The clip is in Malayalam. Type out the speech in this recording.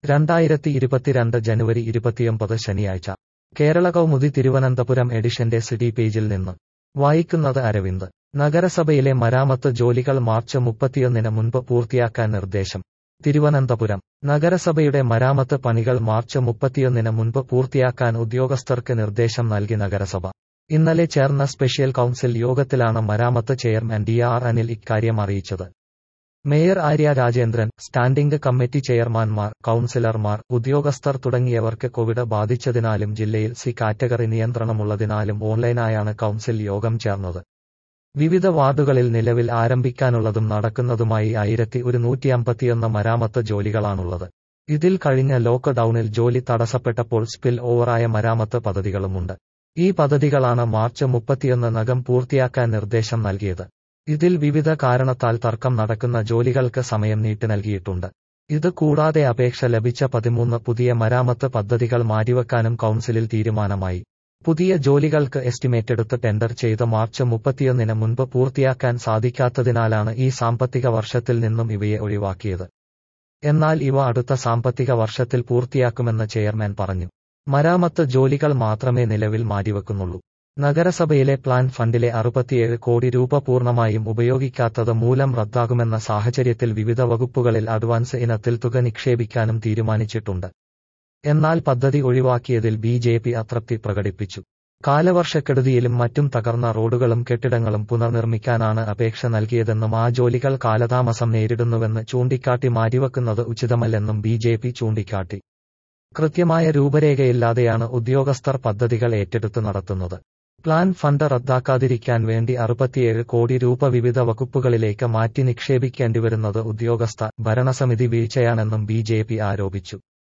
രണ്ടായിരത്തി ഇരുപത്തിരണ്ട് ജനുവരി ഇരുപത്തിയൊമ്പത് ശനിയാഴ്ച കേരള കൗമുദി തിരുവനന്തപുരം എഡിഷന്റെ സിറ്റി പേജിൽ നിന്ന് വായിക്കുന്നത് അരവിന്ദ് നഗരസഭയിലെ മരാമത്ത് ജോലികൾ മാർച്ച് മുപ്പത്തിയൊന്നിന് മുൻപ് പൂർത്തിയാക്കാൻ നിർദ്ദേശം തിരുവനന്തപുരം നഗരസഭയുടെ മരാമത്ത് പണികൾ മാർച്ച് മുപ്പത്തിയൊന്നിന് മുൻപ് പൂർത്തിയാക്കാൻ ഉദ്യോഗസ്ഥർക്ക് നിർദ്ദേശം നൽകി നഗരസഭ ഇന്നലെ ചേർന്ന സ്പെഷ്യൽ കൌൺസിൽ യോഗത്തിലാണ് മരാമത്ത് ചെയർമാൻ ഡി ആർ അനിൽ ഇക്കാര്യം അറിയിച്ചത് mayor Arya Rajendran standing committee ചെയർമാൻമാർ കൌൺസിലർമാർ ഉദ്യോഗസ്ഥർ തുടങ്ങിയവർക്ക് കോവിഡ് ബാധിച്ചതിനാലും ജില്ലയിൽ സി കാറ്റഗറി നിയന്ത്രണമുള്ളതിനാലും ഓൺലൈനായാണ് കൌൺസിൽ യോഗം ചേർന്നത് വിവിധ വാർഡുകളിൽ നിലവിൽ ആരംഭിക്കാനുള്ളതും നടക്കുന്നതുമായി ആയിരത്തി ഒരുന്നൂറ്റി അമ്പത്തിയൊന്ന് മരാമത്ത് ജോലികളാണുള്ളത് ഇതിൽ കഴിഞ്ഞ ലോക്ക് ഡൌണിൽ ജോലി തടസ്സപ്പെട്ടപ്പോൾ സ്പിൽ ഓവറായ മരാമത്ത് പദ്ധതികളുമുണ്ട് ഈ പദ്ധതികളാണ് മാർച്ച് മുപ്പത്തിയൊന്ന് നകം പൂർത്തിയാക്കാൻ നിർദ്ദേശം നൽകിയത് ഇതിൽ വിവിധ കാരണത്താൽ തർക്കം നടക്കുന്ന ജോലികൾക്ക് സമയം നീട്ടി നൽകിയിട്ടുണ്ട് ഇത് കൂടാതെ അപേക്ഷ ലഭിച്ച പതിമൂന്ന് പുതിയ മരാമത്ത് പദ്ധതികൾ മാറ്റിവെക്കാനും കൌൺസിലിൽ തീരുമാനമായി പുതിയ ജോലികൾക്ക് എസ്റ്റിമേറ്റ് എടുത്ത് ടെൻഡർ ചെയ്ത് മാർച്ച് മുപ്പത്തിയൊന്നിന് മുൻപ് പൂർത്തിയാക്കാൻ സാധിക്കാത്തതിനാലാണ് ഈ സാമ്പത്തിക വർഷത്തിൽ നിന്നും ഇവയെ ഒഴിവാക്കിയത് എന്നാൽ ഇവ അടുത്ത സാമ്പത്തിക വർഷത്തിൽ പൂർത്തിയാക്കുമെന്ന് ചെയർമാൻ പറഞ്ഞു മരാമത്ത് ജോലികൾ മാത്രമേ നിലവിൽ മാറ്റിവെക്കുന്നുള്ളൂ നഗരസഭയിലെ പ്ലാൻ ഫണ്ടിലെ അറുപത്തിയേഴ് കോടി രൂപ പൂർണ്ണമായും ഉപയോഗിക്കാത്തത് മൂലം റദ്ദാകുമെന്ന സാഹചര്യത്തിൽ വിവിധ വകുപ്പുകളിൽ അഡ്വാൻസ് ഇനത്തിൽ തുക നിക്ഷേപിക്കാനും തീരുമാനിച്ചിട്ടുണ്ട് എന്നാൽ പദ്ധതി ഒഴിവാക്കിയതിൽ ബി ജെ പി അതൃപ്തി പ്രകടിപ്പിച്ചു കാലവർഷക്കെടുതിയിലും മറ്റും തകർന്ന റോഡുകളും കെട്ടിടങ്ങളും പുനർനിർമ്മിക്കാനാണ് അപേക്ഷ നൽകിയതെന്നും ആ ജോലികൾ കാലതാമസം നേരിടുന്നുവെന്ന് ചൂണ്ടിക്കാട്ടി മാറ്റിവെക്കുന്നത് ഉചിതമല്ലെന്നും ബി ജെ പി ചൂണ്ടിക്കാട്ടി കൃത്യമായ രൂപരേഖയില്ലാതെയാണ് ഉദ്യോഗസ്ഥർ പദ്ധതികൾ ഏറ്റെടുത്ത് നടത്തുന്നത് പ്ലാൻ ഫണ്ട് റദ്ദാക്കാതിരിക്കാൻ വേണ്ടി അറുപത്തിയേഴ് കോടി രൂപ വിവിധ വകുപ്പുകളിലേക്ക് മാറ്റി നിക്ഷേപിക്കേണ്ടിവരുന്നത് ഉദ്യോഗസ്ഥ ഭരണസമിതി വീഴ്ചയാണെന്നും ബി ആരോപിച്ചു